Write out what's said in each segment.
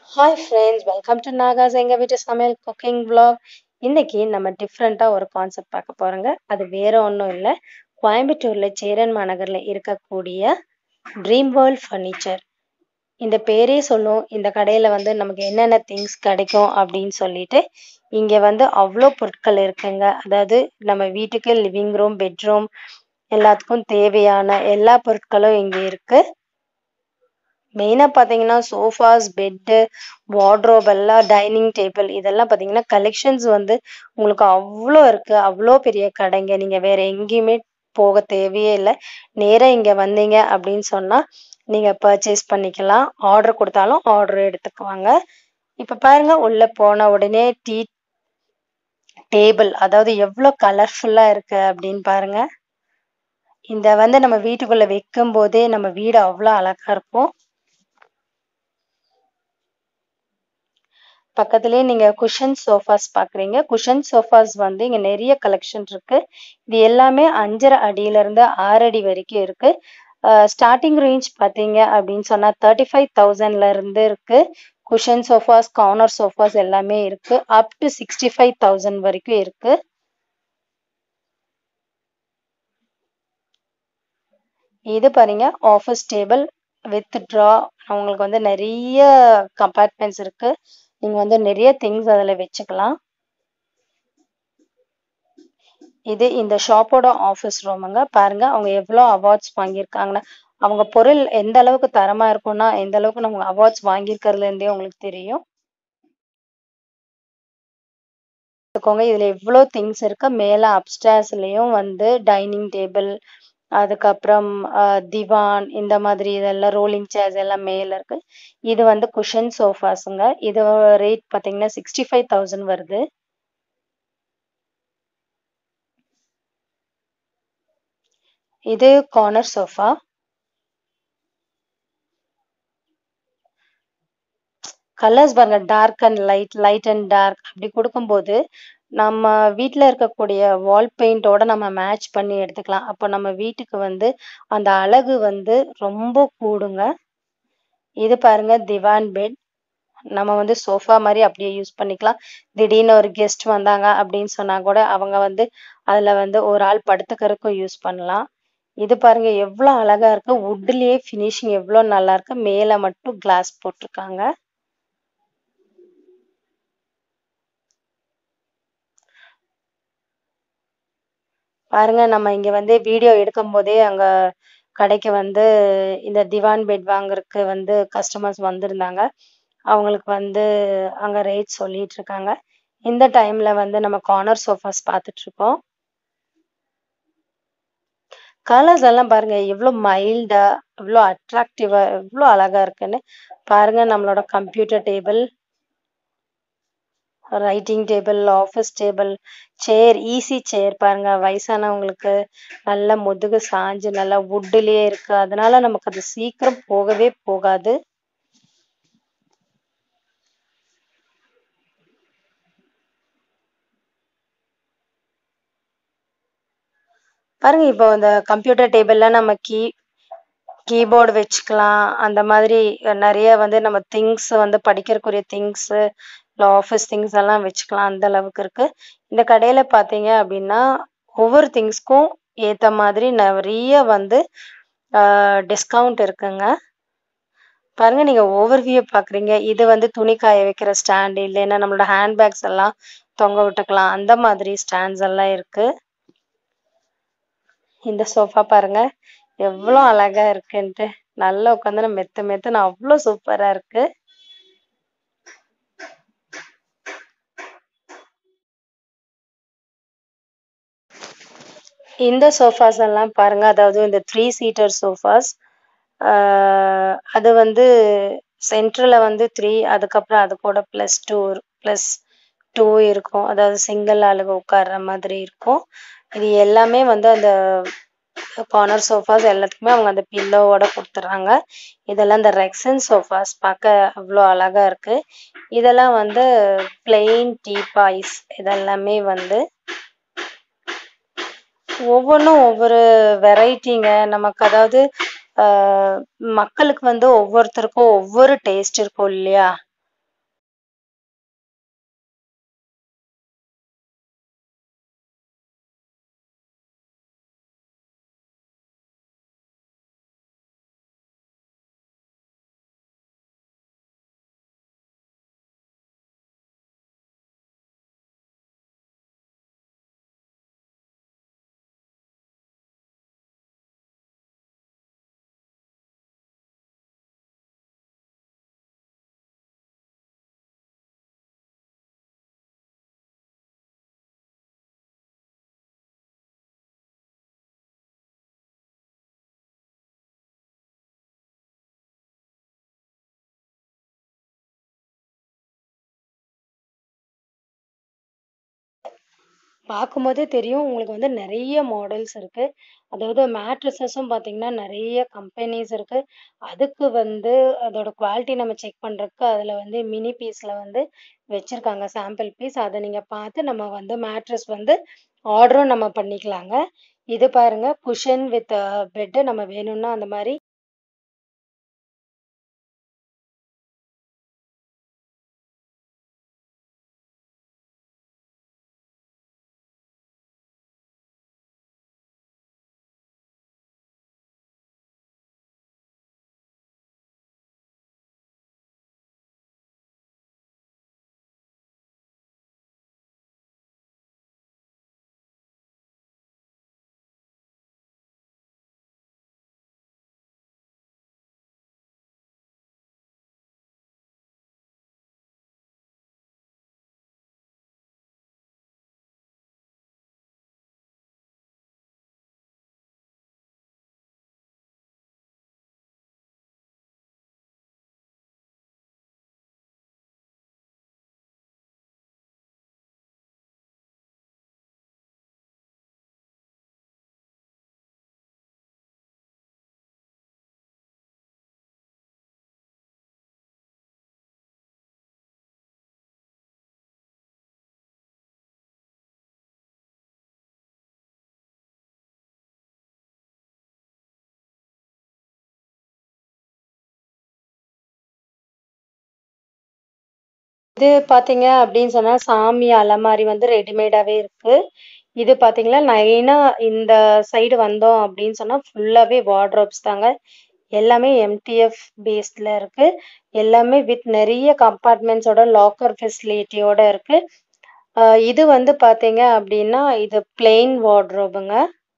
Hi friends welcome to Nagas எங்கள் வீட்டு சமையல் குக்கிங் vlog இன்னைக்கு நம்ம டிஃப்ரெண்ட்டாக ஒரு கான்செப்ட் பார்க்க போகிறோங்க அது வேற ஒன்றும் இல்லை கோயம்புத்தூரில் சேரன் மாநகரில் இருக்கக்கூடிய ட்ரீம் வேர்ல்ட் ஃபர்னிச்சர் இந்த பேரே சொல்லும் இந்த கடையில் வந்து நமக்கு என்னென்ன திங்ஸ் கிடைக்கும் அப்படின்னு சொல்லிட்டு இங்கே வந்து அவ்வளோ பொருட்கள் இருக்குங்க அதாவது நம்ம வீட்டுக்கு லிவிங் ரூம் பெட்ரூம் எல்லாத்துக்கும் தேவையான எல்லா பொருட்களும் இங்கே இருக்குது மெயினாக பார்த்தீங்கன்னா சோஃபாஸ் பெட்டு வார்ட்ரோப் எல்லாம் டைனிங் டேபிள் இதெல்லாம் பார்த்தீங்கன்னா கலெக்ஷன்ஸ் வந்து உங்களுக்கு அவ்வளோ இருக்குது அவ்வளோ பெரிய கடைங்க நீங்கள் வேற எங்கேயுமே போக தேவையே இல்லை நேராக இங்கே வந்தீங்க அப்படின்னு சொன்னால் நீங்கள் பர்ச்சேஸ் பண்ணிக்கலாம் ஆர்டர் கொடுத்தாலும் ஆர்டர் எடுத்துக்குவாங்க இப்போ பாருங்க உள்ளே போன உடனே டீ டேபிள் அதாவது எவ்வளோ கலர்ஃபுல்லாக இருக்கு அப்படின்னு பாருங்க இந்த வந்து நம்ம வீட்டுக்குள்ள வைக்கும் போதே நம்ம வீடு அவ்வளோ அழகா இருக்கும் பக்கத்துலேயே நீங்க குஷன் சோஃபாஸ் பாக்குறீங்க குஷன் சோஃபாஸ் வந்து இங்க நிறைய கலெக்ஷன் இருக்கு இது எல்லாமே அஞ்சரை அடியில இருந்து ஆறு அடி வரைக்கும் இருக்கு ஸ்டார்டிங் ரேஞ்ச் பாத்தீங்க அப்படின்னு சொன்னா தேர்ட்டி ஃபைவ் தௌசண்ட்ல இருந்து இருக்கு குஷன் சோஃபாஸ் கார்னர் சோஃபாஸ் எல்லாமே இருக்கு up to sixty five thousand வரைக்கும் இருக்கு இது பாருங்க ஆஃபீஸ் டேபிள் வித் ட்ரா உங்களுக்கு வந்து நிறைய கம்பார்ட்மெண்ட்ஸ் இருக்கு நீங்க வந்து நிறைய திங்ஸ் அதுல வச்சுக்கலாம் இது இந்த ஷாப்போட ஆஃபீஸ் ரூமுங்க பாருங்க அவங்க எவ்வளோ அவார்ட்ஸ் வாங்கியிருக்காங்கன்னு அவங்க பொருள் எந்த அளவுக்கு தரமா இருக்கும்னா எந்த அளவுக்கு நம்ம அவார்ட்ஸ் வாங்கியிருக்கிறதுல இருந்தே உங்களுக்கு தெரியும் பார்த்துக்கோங்க இதுல எவ்வளோ திங்ஸ் இருக்கு மேல அப்ஸ்டேர்ஸ்லயும் வந்து டைனிங் டேபிள் அதுக்கப்புறம் திவான் இந்த மாதிரி இதெல்லாம் ரோலிங் சேர்ஸ் எல்லாம் மேல இருக்கு இது வந்து குஷன் சோஃபாஸுங்க இது ரேட் பார்த்தீங்கன்னா சிக்ஸ்டி ஃபைவ் தௌசண்ட் வருது இது கார்னர் சோஃபா கலர்ஸ் பாருங்க dark and light light and dark அப்படி கொடுக்கும்போது நம்ம வீட்டில் இருக்கக்கூடிய வால் பெயிண்டோட நம்ம மேட்ச் பண்ணி எடுத்துக்கலாம் அப்போ நம்ம வீட்டுக்கு வந்து அந்த அழகு வந்து ரொம்ப கூடுங்க இது பாருங்க திவான் பெட் நம்ம வந்து சோஃபா மாதிரி அப்படியே யூஸ் பண்ணிக்கலாம் திடீர்னு ஒரு கெஸ்ட் வந்தாங்க அப்படின்னு சொன்னா கூட அவங்க வந்து அதுல வந்து ஒரு ஆள் படுத்துக்கிறதுக்கும் யூஸ் பண்ணலாம் இது பாருங்க எவ்வளோ அழகா இருக்கு வுட்லயே ஃபினிஷிங் எவ்வளோ நல்லா இருக்கு மேலே மட்டும் கிளாஸ் போட்டிருக்காங்க பாருங்க நம்ம இங்க வந்து வீடியோ எடுக்கும் போதே அங்க கடைக்கு வந்து இந்த திவான் பெட் வாங்குறதுக்கு வந்து கஸ்டமர்ஸ் வந்திருந்தாங்க அவங்களுக்கு வந்து அங்க ரேட் சொல்லிட்டு இருக்காங்க இந்த டைம்ல வந்து நம்ம கார்னர் சோஃபாஸ் பார்த்துட்டு இருக்கோம் கலர்ஸ் எல்லாம் பாருங்க எவ்வளவு மைல்டா எவ்வளவு அட்ராக்டிவா எவ்வளவு அழகா இருக்குன்னு பாருங்க நம்மளோட computer table writing table office table chair easy chair பாருங்க வயசானவங்களுக்கு நல்ல முதுகு சாஞ்சு நல்லா வுட்லயே இருக்கு அதனால நமக்கு அது சீக்கிரம் போகவே போகாது பாருங்க இப்போ இந்த கம்ப்யூட்டர் டேபிள்ல நம்ம கீ கீபோர்டு வச்சுக்கலாம் அந்த மாதிரி நிறைய வந்து நம்ம திங்ஸ் வந்து படிக்கிறக்குரிய திங்ஸ் இல்லை ஆஃபீஸ் திங்ஸ் எல்லாம் வச்சுக்கலாம் அந்த அளவுக்கு இருக்கு இந்த கடையில பார்த்தீங்க அப்படின்னா ஒவ்வொரு திங்ஸ்க்கும் ஏத்த மாதிரி நிறைய வந்து டிஸ்கவுண்ட் இருக்குங்க பாருங்க நீங்க ஓவர் வியூ பாக்குறீங்க இது வந்து துணி காய வைக்கிற ஸ்டாண்ட் இல்லைன்னா நம்மளோட ஹேண்ட்பேக்ஸ் எல்லாம் தொங்க விட்டுக்கலாம் அந்த மாதிரி ஸ்டாண்ட்ஸ் எல்லாம் இருக்கு இந்த சோஃபா பாருங்க எவ்வளோ அழகா இருக்குன்ட்டு நல்லா உட்காந்து மெத்த மெத்துன்னு அவ்வளோ சூப்பரா இருக்கு இந்த சோஃபாஸ் எல்லாம் பாருங்க அதாவது இந்த த்ரீ சீட்டர் சோஃபாஸ் அது வந்து சென்டர்ல வந்து த்ரீ அதுக்கப்புறம் அது கூட ப்ளஸ் டூ ப்ளஸ் டூ இருக்கும் அதாவது சிங்கிள் ஆளுங்க உட்கார்ற மாதிரி இருக்கும் இது எல்லாமே வந்து அந்த கார்னர் சோஃபாஸ் எல்லாத்துக்குமே அவங்க அந்த பில்லோவோட கொடுத்துட்றாங்க இதெல்லாம் இந்த ரெக்ஸன் சோஃபாஸ் பார்க்க அவ்வளோ அழகா இருக்கு இதெல்லாம் வந்து பிளெயின் டீபாய்ஸ் இதெல்லாமே வந்து ஒவ்வொன்றும் ஒவ்வொரு வெரைட்டிங்க நமக்கு அதாவது ஆஹ் மக்களுக்கு வந்து ஒவ்வொருத்தருக்கும் ஒவ்வொரு டேஸ்ட் இருக்கும் இல்லையா பார்க்கும்போதே தெரியும் உங்களுக்கு வந்து நெறைய மாடல்ஸ் இருக்கு. அதாவது மேட்ரஸஸும் பார்த்தீங்கன்னா, நெறைய கம்பெனிஸ் இருக்கு. அதுக்கு வந்து அதோட குவாலிட்டி நம்ம செக் பண்றதுக்கு அதுல வந்து மினி பீஸ்ல வந்து வச்சிருக்காங்க சாம்பிள் பீஸ். அத நீங்க பார்த்து நம்ம வந்து மேட்ரஸ் வந்து ஆர்டரும் நம்ம பண்ணிக்கலாங்க. இது பாருங்க குஷன் வித் பெட் நம்ம வேணும்னா அந்த மாரி இது பார்த்தீங்க அப்படின்னு சொன்னா, சாமி அலமாரி வந்து ரெடிமேடாவே இருக்கு. இது பார்த்தீங்கன்னா, லைனா இந்த சைடு வந்தோம் அப்படின்னு சொன்னா, ஃபுல்லாவே வார்ட்ரோப்ஸ் தாங்க. எல்லாமே எம்டிஎஃப் பேஸ்ட்ல இருக்கு. எல்லாமே வித் நெறைய கம்பார்ட்மெண்ட்ஸோட லாக்கர் ஃபெசிலிட்டியோட இருக்கு. அ இது வந்து பார்த்தீங்க அப்படின்னா, இது பிளெயின் வார்ட்ரோபுங்க.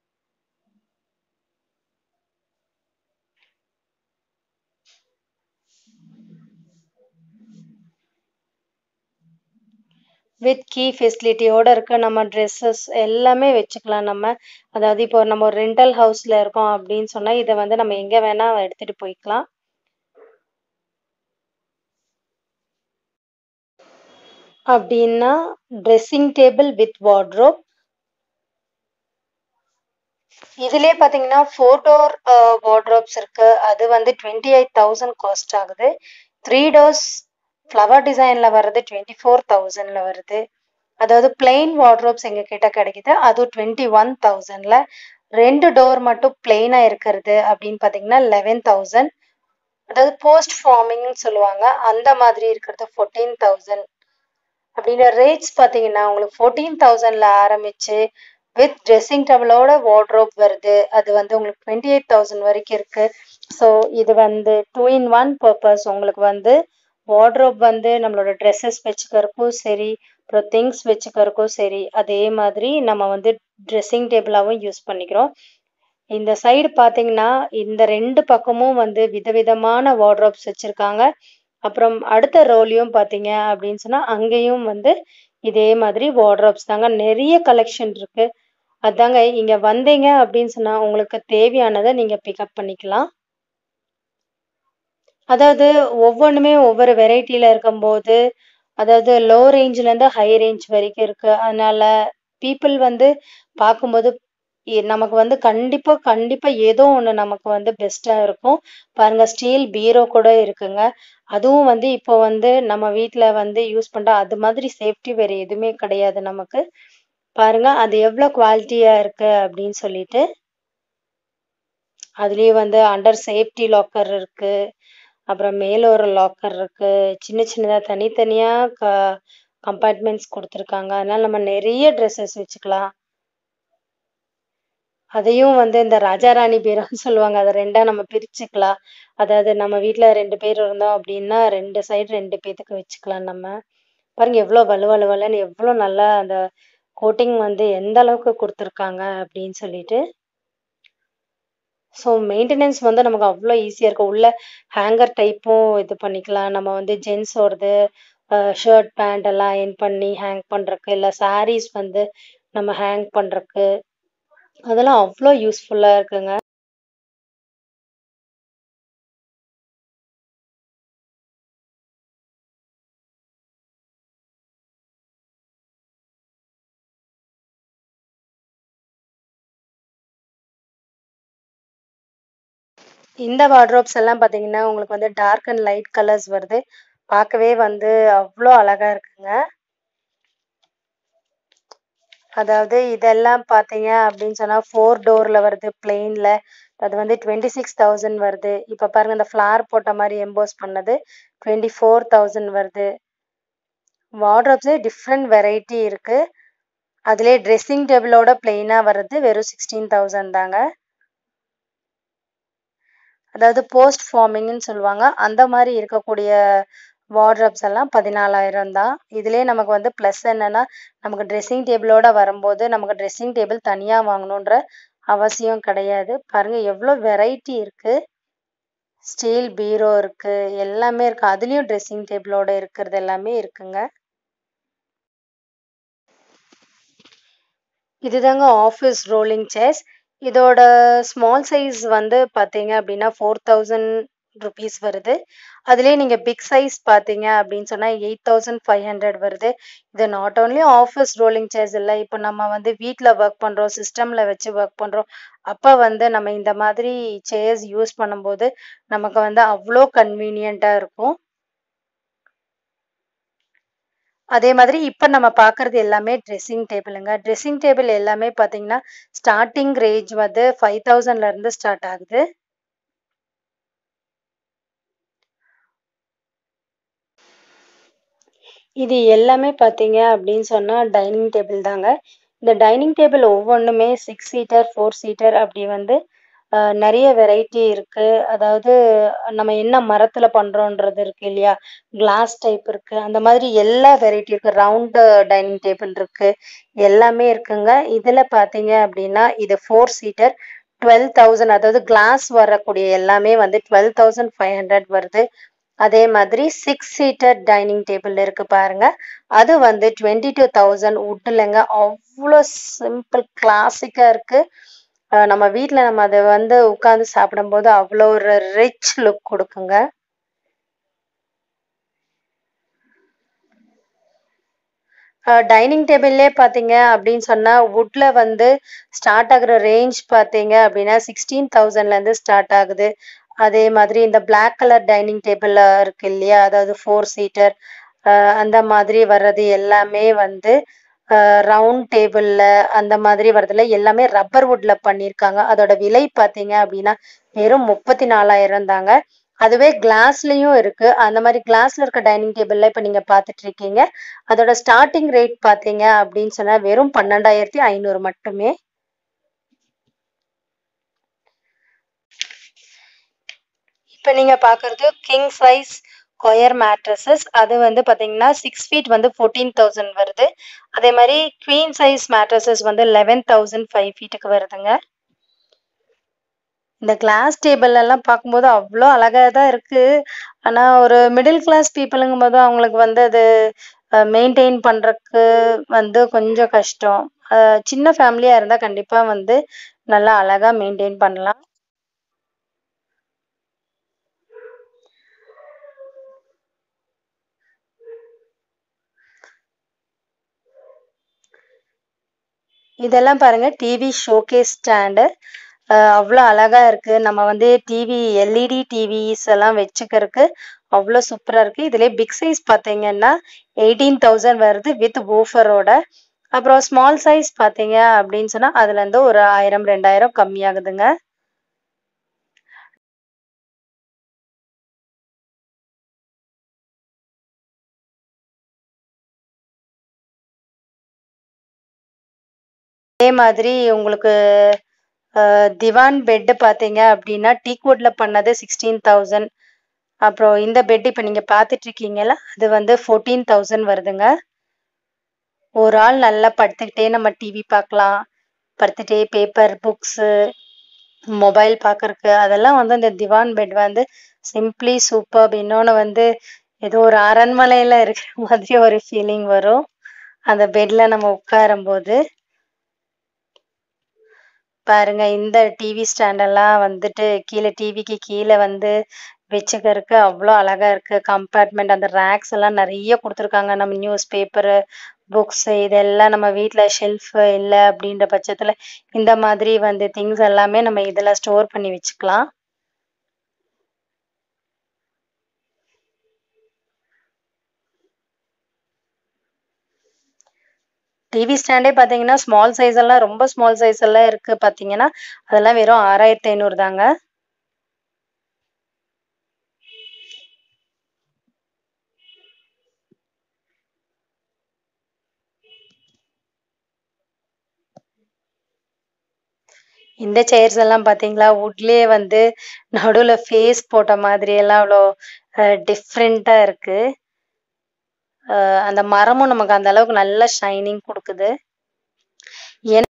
வித் கீ ஃபெசிலிட்டியோட இருக்கு. நம்ம ட்ரெஸ்ஸஸ் எல்லாமே வச்சுக்கலாம் நம்ம. அதாவது இப்போ நம்ம ஒரு ரெண்டல் ஹவுஸ்ல இருக்கோம் அப்படின்னு சொன்னா, இத வந்து நம்ம எங்க வேணா எடுத்துட்டு போய்க்கலாம். அப்படின்னா, ட்ரெஸ்ஸிங் டேபிள் வித் வார்ட்ரோப். இதுலயே பார்த்தீங்கன்னா, 4 டோர் அ வார்ட்ரோப்ஸ் இருக்கு. அது வந்து 28,000 காஸ்ட் ஆகுது. 3 டோர்ஸ் ஃப்ளவர் டிசைன்ல வர்றது 24,000ல வருது. அதாவது பிளெயின் வார்ட்ரோப்ஸ் எங்ககிட்ட கிடைக்குது. அதுவும் 21,000ல. 2 டோர் மட்டும் பிளெயினா இருக்கிறது அப்படின்னு பார்த்தீங்கன்னா, 11,000 அதாவது போஸ்ட் ஃபார்மிங்ன்னு சொல்லுவாங்க. அந்த மாதிரி இருக்கிறது 14,000 அப்படின்ற ரேட்ஸ் பார்த்தீங்கன்னா, உங்களுக்கு 14,000ல ஆரம்பிச்சு வித் ட்ரெஸ்ஸிங் டேபிளோட வார்ட்ரோப் வருது. அது வந்து உங்களுக்கு 28,000 வரைக்கும் இருக்கு. ஸோ இது வந்து 2 இன் 1 பர்ப்பஸ். உங்களுக்கு வந்து வார்ட்ரோப் வந்து நம்மளோட ட்ரெஸ்ஸஸ் வச்சுக்கிறதுக்கும் சரி, அப்புறம் திங்ஸ் வச்சுக்கிறதுக்கும் சரி, அதே மாதிரி நம்ம வந்து ட்ரெஸ்ஸிங் டேபிளாவும் யூஸ் பண்ணிக்கிறோம். இந்த சைடு பார்த்தீங்கன்னா, இந்த 2 பக்கமும் வந்து விதவிதமான வார்ட்ரோப்ஸ் வச்சிருக்காங்க. அப்புறம் அடுத்த ரோலயும் பார்த்தீங்க அப்படின்னு சொன்னா, அங்கேயும் வந்து இதே மாதிரி வார்ட்ரோப்ஸ் தாங்க. நெறைய கலெக்ஷன் இருக்கு. அதாங்க இங்க வந்தீங்க அப்படின்னு சொன்னா, உங்களுக்கு தேவையானத நீங்க பிக்கப் பண்ணிக்கலாம். அதாவது ஒவ்வொன்னுமே ஒவ்வொரு வெரைட்டில இருக்கும்போது, அதாவது லோ ரேஞ்ச்லேருந்து ஹை ரேஞ்ச் வரைக்கும் இருக்கு. அதனால பீப்பிள் வந்து பார்க்கும்போது எ நமக்கு வந்து கண்டிப்பா, கண்டிப்பா ஏதோ ஒண்ணு நமக்கு வந்து பெஸ்ட்டா இருக்கும். பாருங்க ஸ்டீல் பீரோ கூட இருக்குங்க. அதுவும் வந்து இப்போ வந்து நம்ம வீட்ல வந்து யூஸ் பண்ற அது மாதிரி சேஃப்டி வேற எதுவுமே கிடையாது நமக்கு. பாருங்க அது எவ்ளோ குவாலிட்டியா இருக்கு அப்படின்னு சொல்லிட்டு. அதுலயே வந்து அண்டர் சேஃப்டி லாக்கர் இருக்கு. அப்புறம் மேல ஒரு லாக்கர் இருக்கு. சின்ன சின்னதா தனித்தனியா க கம்பார்ட்மெண்ட்ஸ் குடுத்துருக்காங்க. அதனால நம்ம நெறைய ட்ரெஸ்ஸஸ் வச்சுக்கலாம். அதையும் வந்து இந்த ராஜா ராணி பீரோன்னு சொல்லுவாங்க. அத 2ஆ நம்ம பிரிச்சுக்கலாம். அதாவது நம்ம வீட்ல 2 பேர் இருந்தோம் அப்படின்னா, 2 சைடு 2 பேத்துக்கு வச்சுக்கலாம் நம்ம. பாருங்க எவ்ளோ வழுவழுவழுன்னு எவ்ளோ நல்லா அந்த கோட்டிங் வந்து எந்த அளவுக்கு குடுத்துருக்காங்க அப்படின்னு சொல்லிட்டு. ஸோ மெயின்டெனன்ஸ் வந்து நமக்கு அவ்ளோ ஈஸியா இருக்கு. உள்ள ஹேங்கர் டைப்பும் இது பண்ணிக்கலாம். நம்ம வந்து ஜென்ஸோடது அ ஷர்ட், பேண்ட் எல்லாம் அயர்ன் பண்ணி ஹேங் பண்றக்கு, இல்ல சாரீஸ் வந்து நம்ம ஹேங் பண்றக்கு, அதெல்லாம் அவ்ளோ யூஸ்ஃபுல்லா இருக்குங்க. இந்த வார்ட்ரோப்ஸ் எல்லாம் பார்த்தீங்கன்னா, உங்களுக்கு வந்து டார்க் அண்ட் லைட் கலர்ஸ் வருது. பார்க்கவே வந்து அவ்ளோ அழகா இருக்குங்க. அதாவது இதெல்லாம் பார்த்தீங்க அப்படின்னு சொன்னா 4 டோர்ல வருது பிளெயின்ல. அது வந்து 26,000 வருது. இப்ப பாருங்க இந்த ஃப்ளார் போட்ட மாரி எம்போஸ் பண்ணது 24,000 வருது. வார்ட்ரோப்ஸே டிஃப்ரெண்ட் வெரைட்டி இருக்கு. அதிலேயே ட்ரெஸ்ஸிங் டேபிளோட பிளெயினா வர்றது வெறும் 16,000 தாங்க. அதாவது போஸ்ட் ஃபார்மிங்ன்னு சொல்லுவாங்க. அந்த மாரி இருக்கக்கூடிய வார்ட்ரோப்ஸ் எல்லாம் 14,000 தான். இதிலேயே நமக்கு வந்து ப்ளஸ் என்னன்னா, நமக்கு ட்ரெஸ்ஸிங் டேபிளோட வரும்போது, நமக்கு ட்ரெஸ்ஸிங் டேபிள் தனியா வாங்கணுன்ற அவசியம் கிடையாது. பாருங்க எவ்ளோ வெரைட்டி இருக்கு. ஸ்டீல் பீரோ இருக்கு. எல்லாமே இருக்கு. அதுலயும் ட்ரெஸ்ஸிங் டேபிளோட இருக்கிறது எல்லாமே இருக்குங்க. இதுதாங்க ஆஃபீஸ் ரோலிங் சேர்ஸ். இதோட ஸ்மால் சைஸ் வந்து பார்த்தீங்க அப்படின்னா, 4,000 ரூப்பீஸ் வருது. அதிலேயே நீங்க பிக் சைஸ் பார்த்தீங்க அப்படின்னு சொன்னா 8,500 வருது. இது not only office rolling chairs இல்ல. இப்ப நம்ம வந்து வீட்ல வொர்க் பண்றோம், சிஸ்டம்ல வச்சு வொர்க் பண்றோம். அப்ப வந்து நம்ம இந்த மாதிரி சேர்ஸ் யூஸ் பண்ணும்போது, நமக்கு வந்து அவ்ளோ கன்வீனியன்ட்டா இருக்கும். அதே மாதிரி இப்ப நம்ம பார்க்கறது எல்லாமே ட்ரெஸ்ஸிங் டேபிளுங்க. ட்ரெஸ்ஸிங் டேபிள் எல்லாமே பார்த்தீங்கன்னா, ஸ்டார்ட்டிங் ரேஞ்ச் வந்து 5,000ல இருந்து ஸ்டார்ட் ஆகுது. இது எல்லாமே பார்த்தீங்க அப்படின்னு சொன்னா டைனிங் டேபிள் தாங்க. இந்த டைனிங் டேபிள் ஒவ்வொன்னுமே 6 சீட்டர், 4 சீட்டர் அப்படி வந்து அ நெறைய வெரைட்டி இருக்கு. அதாவது நம்ம என்ன மரத்துல பண்றோன்றது இருக்கு இல்லையா? கிளாஸ் டைப் இருக்கு. அந்த மாதிரி எல்லா வெரைட்டி இருக்கு. ரவுண்டு டைனிங் டேபிள் இருக்கு. எல்லாமே இருக்குங்க. இதுல பார்த்தீங்க அப்படின்னா, இது 4 சீட்டர் 12,000 அதாவது கிளாஸ் வரக்கூடிய எல்லாமே வந்து 12,500 வருது. அதே மாதிரி 6 சீட்டர் டைனிங் டேபிள் இருக்கு பாருங்க. அது வந்து 22,000 வுட்லங்க. அவ்ளோ சிம்பிள் கிளாசிக்கா இருக்கு. அ நம்ம வீட்ல நம்ம அத வந்து உட்கார்ந்து சாப்பிடும்போது அவ்ளோ ஒரு ரிச் லுக் குடுக்குங்க. அ டைனிங் டேபிள்லயே பார்த்தீங்க அப்படின்னு சொன்னா, வுட்ல வந்து ஸ்டார்ட் ஆகுற ரேஞ்ச் பார்த்தீங்க அப்படின்னா, 16,000ல இருந்து ஸ்டார்ட் ஆகுது. அதே மாதிரி இந்த பிளாக் கலர் டைனிங் டேபிள் இருக்கு இல்லையா? அதாவது 4 சீட்டர் அ அந்த மாதிரி வர்றது எல்லாமே வந்து அ ரவுண்ட் டேபிள்ல அந்த மாதிரி வரதுல எல்லாமே ரப்பர் வுட்ல பண்ணியிருக்காங்க. அதோட விலை பார்த்தீங்க அப்படின்னா, வெறும் 34,000 தாங்க. அதுவே கிளாஸ்லயும் இருக்கு. அந்த மாரி கிளாஸ்ல இருக்க டைனிங் டேபிள்ல இப்ப நீங்க பார்த்துட்டு இருக்கீங்க. அதோட ஸ்டார்ட்டிங் ரேட் பார்த்தீங்க அப்படின்னு சொன்னா, வெறும் 12,500 மட்டுமே. இப்ப நீங்க பார்க்கறது கிங் சைஸ் ஸ்கொயர் மேட்ரஸஸ். அது வந்து பார்த்தீங்கன்னா, 6 ஃபீட் வந்து 14,000 வருது. அதே மாரி குவீன் சைஸ் மேட்ரஸஸ் வந்து 11,000 5 ஃபீட்டுக்கு வருதுங்க. இந்த கிளாஸ் டேபிள் எல்லாம் பார்க்கும்போது அவ்ளோ அழகா தான் இருக்கு. ஆனா, ஒரு மிடில் கிளாஸ் பீப்பிளுங்கும்போது அவங்களுக்கு வந்து அது அ மெயின்டெயின் பண்றக்கு வந்து கொஞ்சம் கஷ்டம். அ சின்ன ஃபேமிலியா இருந்தா கண்டிப்பா வந்து நல்லா அழகா மெயின்டெயின் பண்ணலாம். இதெல்லாம் பாருங்க டிவி ஷோகேஸ் ஸ்டாண்டு. அ அவ்ளோ அழகா இருக்கு. நம்ம வந்து டிவி எல்இடி டிவிஸ் எல்லாம் வச்சுக்கறக்கு அவ்ளோ சூப்பரா இருக்கு. இதுலயே பிக் சைஸ் பார்த்தீங்கன்னா, 18,000 வருது வித் வூஃபரோட. அப்புறம் ஸ்மால் சைஸ் பார்த்தீங்க அப்படின்னு சொன்னா, அதுலேருந்து ஒரு 1000, 2000 கம்மியாகுதுங்க. அதே மாதிரி உங்களுக்கு அ திவான் பெட் பார்த்தீங்க அப்படின்னா, டீக்வுட்ல பண்ணது 16,000 அப்புறம் இந்த பெட் இப்ப நீங்க பார்த்துட்டு இருக்கீங்கல்ல, அது வந்து 14,000 வருதுங்க. ஒரு ஆள் நல்லா படுத்துக்கிட்டே நம்ம டிவி பார்க்கலாம். படுத்துட்டே பேப்பர், புக்ஸு, மொபைல் பார்க்கறக்கு அதெல்லாம் வந்து அந்த திவான் பெட் வந்து சிம்ப்ளி சூப்பர்ப். இன்னொன்னு வந்து ஏதோ ஒரு அரண்மனையில இருக்கிற மாதிரி ஒரு ஃபீலிங் வரும். அந்த பெட்ல நம்ம உட்காரும்போது. பாருங்க இந்த டிவி ஸ்டாண்ட் எல்லாம் வந்துட்டு கீழ டிவிக்கு கீழ வந்து வச்சுக்கறக்கு அவ்ளோ அழகா இருக்கு. கம்பார்ட்மெண்ட் அந்த ரேக்ஸ் எல்லாம் நெறைய குடுத்துருக்காங்க. நம்ம நியூஸ் பேப்பரு, புக்ஸு இதெல்லாம் நம்ம வீட்ல ஷெல்ஃப் இல்ல அப்படின்ற பட்சத்துல, இந்த மாதிரி வந்து திங்ஸ் எல்லாமே நம்ம இதுல ஸ்டோர் பண்ணி வச்சுக்கலாம். டிவி ஸ்டாண்டே பார்த்தீங்கன்னா, ஸ்மால் சைஸ் எல்லாம் ரொம்ப ஸ்மால் சைஸ் எல்லாம் இருக்கு பார்த்தீங்கன்னா, அதெல்லாம் வெறும் 6500 தாங்க. இந்த சேர்ஸ் எல்லாம் பார்த்தீங்களா, வுட்லயே வந்து நடுவுல ஃபேஸ் போட்ட மாதிரி எல்லாம் அவ்வளோ அ டிஃப்ரெண்ட்டா இருக்கு. அ அந்த மரமும் நமக்கு அந்த அளவுக்கு நல்ல ஷைனிங் குடுக்குது. என்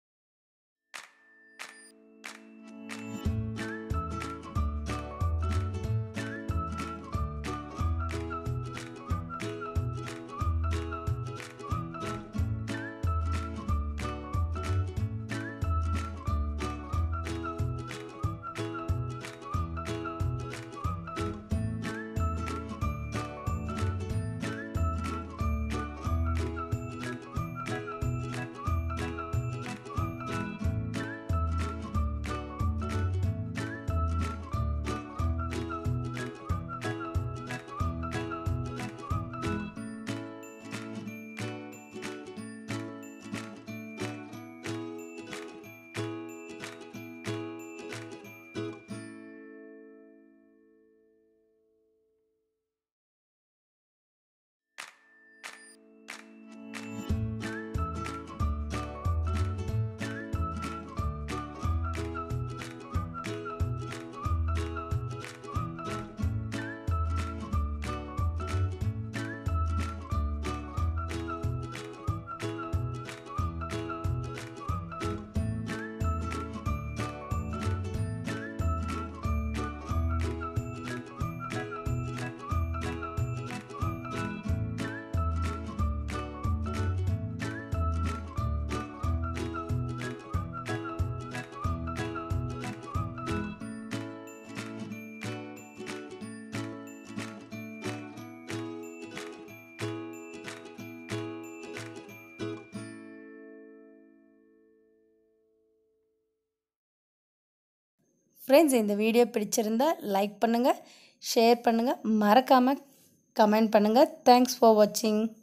ஃப்ரெண்ட்ஸ் இந்த வீடியோ பிடிச்சிருந்தா லைக் பண்ணுங்க, ஷேர் பண்ணுங்க, மறக்காம கமெண்ட் பண்ணுங்க. தேங்க்ஸ் ஃபார் வாட்சிங்.